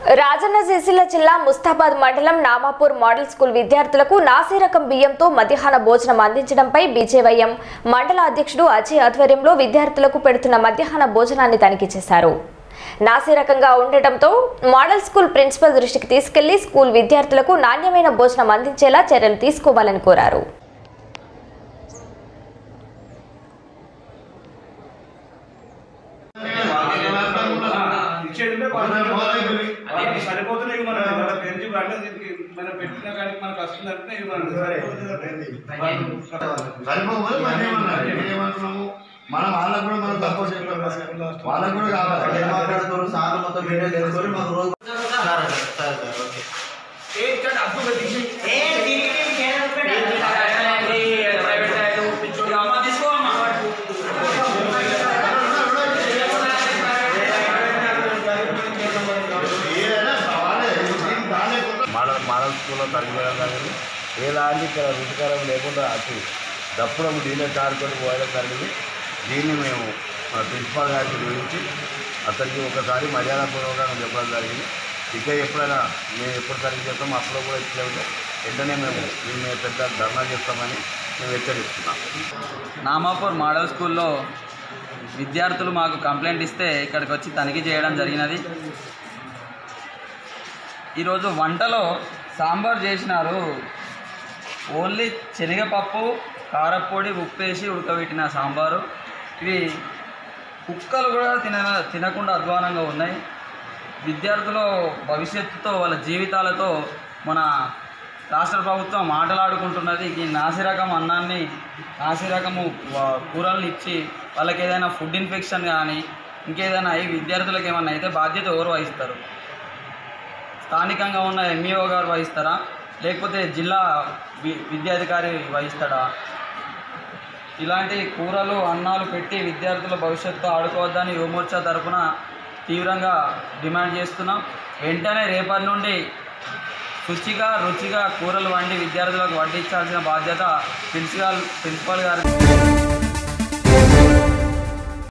రాజన్న సిరిసిల్ల జిల్లా ముస్తాబాద్ మండలం Namapur model school విద్యార్థులకు నాసీ రకం బియ్యంతో మధ్యాహ్న భోజనం అందించడంపై బీజేవైఎం మండల అధ్యక్షుడు అజయ్ ఆధ్వర్యంలో విద్యార్థులకు పెడుతున్న మధ్యాహ్న భోజనాన్ని తనిఖీ చేశారు నాసీ రకంగా ఉండటంతో మోడల్ స్కూల్ ప్రిన్సిపల్ దృష్టికి తీసుకెళ్లి స్కూల్ విద్యార్థులకు నాణ్యమైన భోజనం అందించేలా చర్యలు తీసుకోవాలని కోరారు ఇచ్చేది ఉంటే వాళ్ళు వాళ్ళకి సరిపోతుంది ఇక మనం మన పెంచి అంటే దీనికి మనం పెట్టిన కానీ మనకు వస్తుందంటే ఇక మనకు సరిపోదు మరి ఏమన్నారు ఏమంటున్నాము మనం వాళ్ళకు కూడా మనం సపోర్ట్ చెప్పాం వాళ్ళకు కూడా కావాలి మాట్లాడుతారు సార్ మొత్తం వీడియో చేసుకొని మాకు రోజు ఏదైనా వాళ్ళే దీనికి దానే మోడల్ మోడల్ స్కూల్లో తగ్గిపోయడం జరిగింది ఎలాంటి ఇక్కడ రుచికరం లేకుండా అటు దప్పుడం దీనే కారుకొని పోయడం జరిగింది దీన్ని మేము మా ప్రిన్సిపాల్ గారికి గురించి అతనికి ఒకసారి మర్యాదపూర్వకంగా చెప్పడం జరిగింది ఇక ఎప్పుడైనా మేము ఎప్పుడు సరిగ్గా చేస్తాం అప్పుడు కూడా ఇట్లే ఉంటే వెంటనే మేము దీన్ని పెద్ద ధర్నా చేస్తామని మేము హెచ్చరిస్తున్నాం నామాపూర్ మోడల్ స్కూల్లో విద్యార్థులు మాకు కంప్లైంట్ ఇస్తే ఇక్కడికి వచ్చి తనిఖీ చేయడం జరిగినది ఈరోజు వంటలో సాంబార్ చేసినారు ఓన్లీ శనగపప్పు కారపొడి ఉప్పేసి ఉడకబెట్టిన సాంబారు ఇవి కుక్కలు కూడా తిన తినకుండా అధ్వానంగా ఉన్నాయి విద్యార్థుల భవిష్యత్తుతో వాళ్ళ జీవితాలతో మన రాష్ట్ర ప్రభుత్వం ఆటలాడుకుంటున్నది ఈ నాసిరకం అన్నాన్ని నాసిరకము వా- కూరల్ని ఇచ్చి వాళ్ళకి ఏదైనా ఫుడ్ ఇన్ఫెక్షన్ కానీ ఇంకేదైనా అయి విద్యార్థులకు ఏమైనా అయితే బాధ్యత ఎవరు వహిస్తారు స్థానికంగా ఉన్న ఎంఈఓ గారు వహిస్తారా లేకపోతే జిల్లా వి విద్యాధికారి వహిస్తాడా ఇలాంటి కూరలు అన్నాలు పెట్టి విద్యార్థుల భవిష్యత్తు ఆడుకోవద్దని యువమోర్చా తరఫున తీవ్రంగా డిమాండ్ చేస్తున్నాం వెంటనే రేపటి నుండి శుచిగా రుచిగా కూరలు వండి విద్యార్థులకు వడ్డించాల్సిన బాధ్యత ప్రిన్సిపాల్ ప్రిన్సిపాల్ గారి